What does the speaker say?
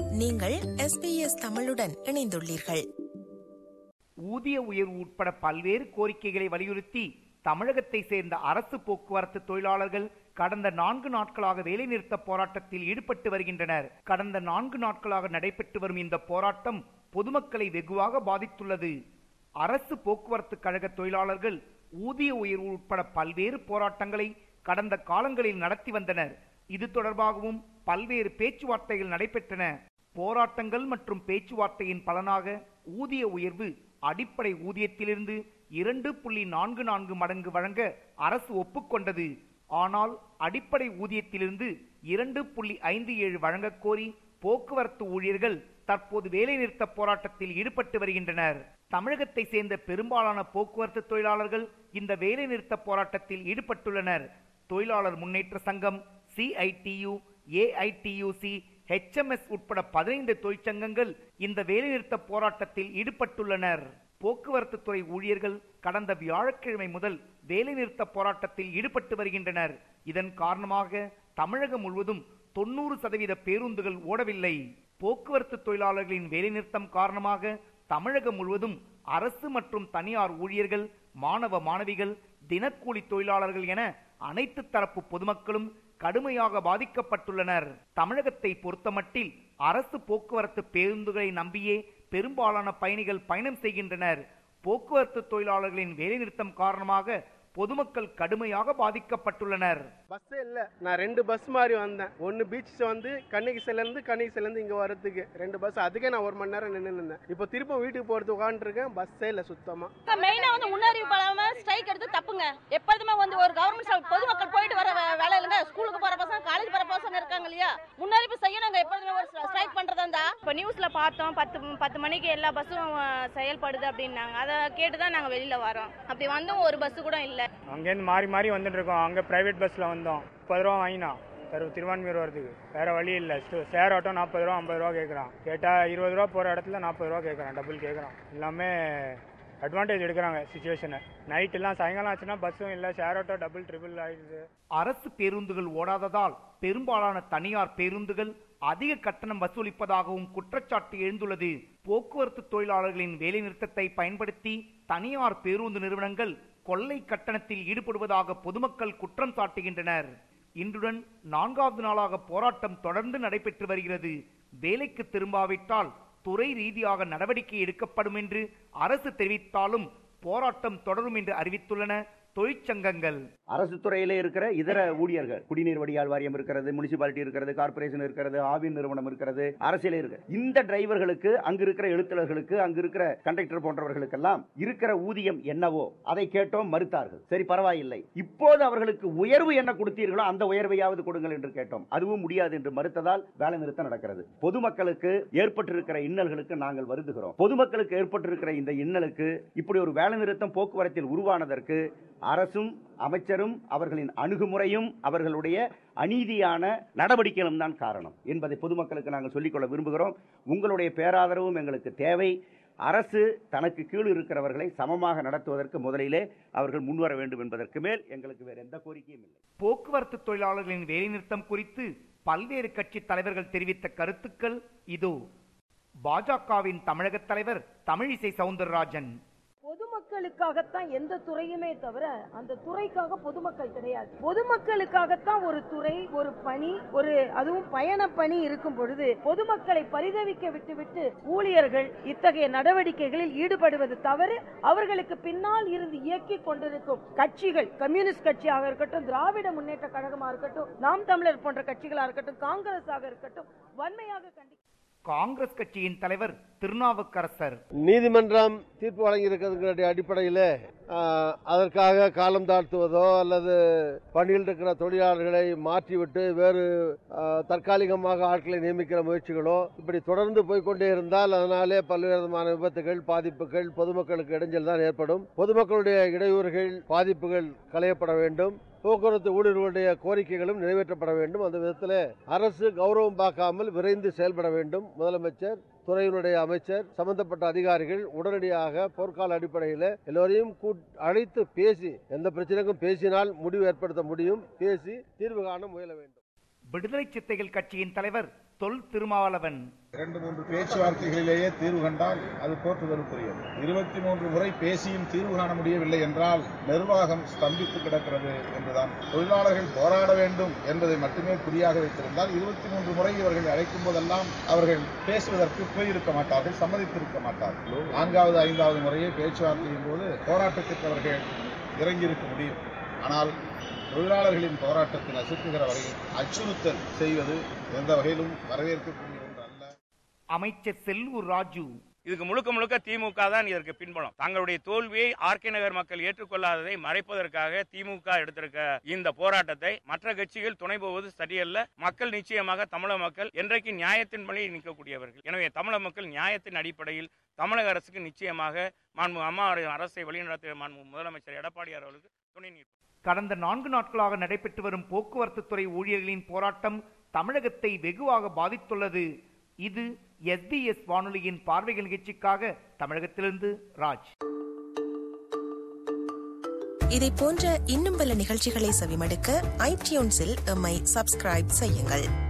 நீங்கள் எஸ்பிஎஸ் தமிழுடன் இணைந்துள்ளீர்கள் ஊதிய உயர்வு உட்பட பல்வேறு கோரிக்கைகளை வலியுறுத்தி தமிழகத்தை சேர்ந்த அரசு போக்குவரத்து தொழிலாளர்கள் கடந்த நான்கு நாட்களாக வேலைநிறுத்த போராட்டத்தில் ஈடுபட்டு வருகின்றனர் கடந்த நான்கு நாட்களாக நடைபெற்று வரும் இந்த போராட்டம் பொதுமக்களை வெகுவாக பாதித்துள்ளது அரசு போக்குவரத்து கழக தொழிலாளர்கள் ஊதிய உயர்வு உட்பட பல்வேறு போராட்டங்களை கடந்த காலங்களில் நடத்தி வந்தனர் இது தொடர்பாகவும் பல்வேறு பேச்சுவார்த்தைகள் நடைபெற்றன போராட்டங்கள் மற்றும் பேச்சுவார்த்தையின் பலனாக ஊதிய உயர்வு அடிப்படை ஊதியத்திலிருந்து இரண்டு புள்ளி நான்கு நான்கு மடங்கு வழங்க அரசு ஒப்புக்கொண்டது ஆனால் அடிப்படை ஊதியத்திலிருந்து இரண்டு புள்ளி ஐந்து ஏழு வழங்கக் கோரி போக்குவரத்து ஊழியர்கள் தற்போது வேலைநிறுத்த போராட்டத்தில் ஈடுபட்டு வருகின்றனர் தமிழகத்தை சேர்ந்த பெரும்பாலான போக்குவரத்து தொழிலாளர்கள் இந்த வேலைநிறுத்த போராட்டத்தில் ஈடுபட்டுள்ளனர் தொழிலாளர் முன்னேற்ற சங்கம் சிஐடியு ஏஐடியுசி ஹெச்எம்எஸ் உட்பட பதினைந்து தொழிற்சங்கங்கள் இந்த வேலைநிறுத்த போராட்டத்தில் ஈடுபட்டுள்ளனர் போக்குவரத்து துறை ஊழியர்கள் கடந்த வியாழக்கிழமை முதல் வேலைநிறுத்த போராட்டத்தில் ஈடுபட்டு வருகின்றனர் இதன் காரணமாக தமிழகம் முழுவதும் தொண்ணூறு சதவீத பேருந்துகள் ஓடவில்லை போக்குவரத்து தொழிலாளர்களின் வேலைநிறுத்தம் காரணமாக தமிழகம் முழுவதும் அரசு மற்றும் தனியார் ஊழியர்கள் மாணவ மாணவிகள் தினக்கூலி தொழிலாளர்கள் என அனைத்து தரப்பு பொதுமக்களும் கடுமையாக பாதிக்கப்பட்டுள்ளனர் தமிழகத்தை பொறுத்தமட்டில் அரசு போக்குவரத்து பேருந்துகளை நம்பியே பெரும்பாலான பயணிகள் பயணம் செய்கின்றனர் போக்குவரத்து தொழிலாளர்களின் வேலைநிறுத்தம் காரணமாக பொதுமக்கள் கடுமையாக பாதிக்கப்பட்டுள்ளனர் பஸ்ஸே இல்லை நான் ரெண்டு பஸ் மாதிரி வந்தேன் ஒன்று பீச் வந்து கண்ணகி இருந்து கண்ணகி இருந்து இங்கே வரதுக்கு ரெண்டு பஸ் அதுக்கே நான் ஒரு மணி நேரம் நின்று இருந்தேன் இப்போ திரும்ப வீட்டுக்கு போகிறது உட்காந்துருக்கேன் பஸ்ஸே இல்லை சுத்தமாக மெயினா வந்து முன்னறிவிப்பு இல்லாம ஸ்ட்ரைக் எடுத்து தப்புங்க எப்பொழுதுமே வந்து ஒரு கவர்மெண்ட் பொதுமக்கள் போயிட்டு வர வே- வேலை இல்லைங்க ஸ்கூலுக்கு போற பசங்க காலேஜ் போற பசங்க இருக்காங்க இல்லையா முன்னறிவிப்பு செய்யணுங்க எப்பொழுதுமே ஒரு ஸ்ட்ரைக் பண்றதா இருந்தா இப்போ நியூஸ்ல பார்த்தோம் பத்து பத்து மணிக்கு எல்லா பஸ்ஸும் அஹ், செயல்படுது அப்படின்னாங்க அதை கேட்டு தான் நாங்கள் வெளியில வரோம் அப்படி வந்தும் ஒரு பஸ் கூட இல்லை அங்கேருந்து மாறி மாறி வந்துட்டு இருக்கோம் அங்கே ப்ரைவேட் பஸ்ஸில் வந்தோம் முப்பது ரூபா வாங்கினா தரு திருவான்மையூர் வரதுக்கு வேற வழி இல்லை ஷேர் ஆட்டோ நாற்பது ரூபா ஐம்பது ரூபா கேட்குறான் கேட்டால் இருபது ரூபா போகிற இடத்துல நாற்பது ரூபா கேட்குறான் டபுள் கேட்குறான் எல்லாமே அட்வான்டேஜ் எடுக்கிறாங்க சுச்சுவேஷனை நைட்டெல்லாம் சாயங்காலம் ஆச்சுன்னா பஸ்ஸும் இல்லை ஷேர் ஆட்டோ டபுள் ட்ரிபிள் ஆயிடுது அரசு பேருந்துகள் ஓடாததால் பெரும்பாலான தனியார் பேருந்துகள் அதிக கட்டணம் வசூலிப்பதாகவும் குற்றச்சாட்டு எழுந்துள்ளது போக்குவரத்து தொழிலாளர்களின் வேலைநிறுத்தத்தை பயன்படுத்தி தனியார் பேருந்து நிறுவனங்கள் கொள்ளை கட்டணத்தில் ஈடுபடுவதாக பொதுமக்கள் குற்றம் சாட்டுகின்றனர் இன்றுடன் நான்காவது நாளாக போராட்டம் தொடர்ந்து நடைபெற்று வருகிறது வேலைக்கு திரும்பாவிட்டால் துறை ரீதியாக நடவடிக்கை எடுக்கப்படும் என்று அரசு தெரிவித்தாலும் போராட்டம் தொடரும் என்று அறிவித்துள்ளன தொழிற்சங்கங்கள் அரசு துறையிலே இருக்கிற இதர ஊழியர்கள் குடிநீர் வடிகால் வாரியம் இருக்கிறது முனிசிபாலிட்டி இருக்கிறது கார்ப்பரேஷன் இருக்கிறது ஆவின் நிறுவனம் இருக்கிறது அரசியலே இருக்கு இந்த டிரைவர்களுக்கு அங்கு இருக்கிற எழுத்தர்களுக்கு அங்கு இருக்கிற கண்டக்டர் போன்றவர்களுக்கெல்லாம் இருக்கிற ஊதியம் என்னவோ அதை கேட்டோம் மறுத்தார்கள் சரி பரவாயில்லை இப்போது அவர்களுக்கு உயர்வு என்ன கொடுத்தீர்களோ அந்த உயர்வையாவது கொடுங்கள் என்று கேட்டோம் அதுவும் முடியாது என்று மறுத்ததால் வேலை நிறுத்தம் நடக்கிறது பொதுமக்களுக்கு ஏற்பட்டிருக்கிற இன்னல்களுக்கு நாங்கள் வருந்துகிறோம் பொதுமக்களுக்கு ஏற்பட்டிருக்கிற இந்த இன்னலுக்கு இப்படி ஒரு வேலை நிறுத்தம் போக்குவரத்தில் உருவானதற்கு அரசும் அமைச்சரும் அவர்களின் அணுகுமுறையும் அவர்களுடைய அநீதியான நடவடிக்கைகளும் தான் காரணம் என்பதை பொதுமக்களுக்கு நாங்கள் சொல்லிக்கொள்ள விரும்புகிறோம் உங்களுடைய பேராதரவும் எங்களுக்கு தேவை அரசு தனக்கு கீழ் இருக்கிறவர்களை சமமாக நடத்துவதற்கு முதலிலே அவர்கள் முன்வர வேண்டும் என்பதற்கு மேல் எங்களுக்கு வேறு எந்த கோரிக்கையும் இல்லை போக்குவரத்து தொழிலாளர்களின் வேலைநிறுத்தம் குறித்து பல்வேறு கட்சி தலைவர்கள் தெரிவித்த கருத்துக்கள் இதோ பாஜகவின் தமிழக தலைவர் தமிழிசை சவுந்தரராஜன் பொதுமக்களுக்காகத்தான் எந்த துறையுமே தவிர அந்த துறைக்காக பொதுமக்கள் கிடையாது பொதுமக்களுக்காகத்தான் ஒரு துறை ஒரு பணி ஒரு அதுவும் பயண பணி இருக்கும் பொழுது பொதுமக்களை பரிதவிக்க விட்டுவிட்டு ஊழியர்கள் இத்தகைய நடவடிக்கைகளில் ஈடுபடுவது தவறு அவர்களுக்கு பின்னால் இருந்து இயக்கி கொண்டிருக்கும் கட்சிகள் கம்யூனிஸ்ட் கட்சியாக இருக்கட்டும் திராவிட முன்னேற்ற கழகமாக இருக்கட்டும் நாம் தமிழர் போன்ற கட்சிகளாக இருக்கட்டும் காங்கிரஸாக இருக்கட்டும் வன்மையாக கண்டி காங்கிரஸ் கட்சியின் தலைவர் திருநாவுக்கரசர் நீதிமன்றம் தீர்ப்பு வழங்கியிருக்கிறதுடைய அடிப்படையில் அதற்காக காலம் தாழ்த்துவதோ அல்லது பணியில் இருக்கிற தொழிலாளர்களை மாற்றிவிட்டு வேறு ஆ, தற்காலிகமாக ஆட்களை நியமிக்கிற முயற்சிகளோ இப்படி தொடர்ந்து போய்க்கொண்டே இருந்தால் அதனாலே பல்வேறு விதமான விபத்துகள் பாதிப்புகள் பொதுமக்களுக்கு இடைஞ்சல் தான் ஏற்படும் பொதுமக்களுடைய இடையூறுகள் பாதிப்புகள் களையப்பட வேண்டும் போக்குவரத்து ஊழியர்களுடைய கோரிக்கைகளும் நிறைவேற்றப்பட வேண்டும் அந்த விதத்தில் அரசு கௌரவம் பார்க்காமல் விரைந்து செயல்பட வேண்டும் முதலமைச்சர் துறையினுடைய அமைச்சர் சம்பந்தப்பட்ட அதிகாரிகள் உடனடியாக போர்க்கால அடிப்படையில் எல்லோரையும் கூட்- அழைத்து பேசி எந்த பிரச்சனைக்கும் பேசினால் முடிவு ஏற்படுத்த முடியும் பேசி தீர்வு காண முயல வேண்டும் விடுதலை சித்தைகள் கட்சியின் தலைவர் தொல் திருமாவளவன் இரண்டு மூன்று பேச்சுவார்த்தைகளிலேயே தீர்வு கண்டால் அது போற்றுதலுக்குரியது இருபத்தி மூன்று முறை பேசியும் தீர்வு காண முடியவில்லை என்றால் நிர்வாகம் ஸ்தம்பித்து கிடக்கிறது என்றுதான் தொழிலாளர்கள் போராட வேண்டும் என்பதை மட்டுமே குறியாக வைத்திருந்தால் இருபத்தி மூன்று முறை இவர்கள் அழைக்கும் போதெல்லாம் அவர்கள் பேசுவதற்கு போயிருக்க மாட்டார்கள் சம்மதித்திருக்க மாட்டார்கள் நான்காவது ஐந்தாவது முறையே பேச்சுவார்த்தையின் போது போராட்டத்திற்கு அவர்கள் இறங்கியிருக்க முடியும் ஆனால் தொழிலாளர்களின் போராட்டத்தை நசுக்குகிற வகையில் அச்சுறுத்தல் செய்வது எந்த வகையிலும் வரவேற்கக்கூடிய ஒன்று அல்ல அமைச்சர் செல்லூர் ராஜு இதுக்கு முழுக்க முழுக்க திமுக தான் இதற்கு பின்பலம் தங்களுடைய தோல்வியை ஆர்கே நகர் மக்கள் ஏற்றுக்கொள்ளாததை மறைப்பதற்காக திமுக எடுத்திருக்க இந்த போராட்டத்தை மற்ற கட்சிகள் துணை போவது சரியல்ல மக்கள் நிச்சயமாக தமிழக மக்கள் என்றைக்கு நியாயத்தின் பணி நிற்கக்கூடியவர்கள் எனவே தமிழக மக்கள் நியாயத்தின் அடிப்படையில் தமிழக அரசுக்கு நிச்சயமாக மாண்பு அம்மா அரசை வழிநடத்திய மாண்பு முதலமைச்சர் எடப்பாடியார் அவர்களுக்கு துணை நிற்போம் கடந்த நான்கு நாட்களாக நடைபெற்று வரும் போக்குவரத்து துறை ஊழியர்களின் போராட்டம் தமிழகத்தை வெகுவாக பாதித்துள்ளது இது எஸ்பிஎஸ் வானொலியின் பார்வைகள் நிகழ்ச்சிக்காக தமிழகத்திலிருந்து ராஜ் இதை போன்ற இன்னும் பல நிகழ்ச்சிகளை செவிமடுக்க ஐடியூன்ஸில் எம்மை சப்ஸ்கிரைப் செய்யுங்கள்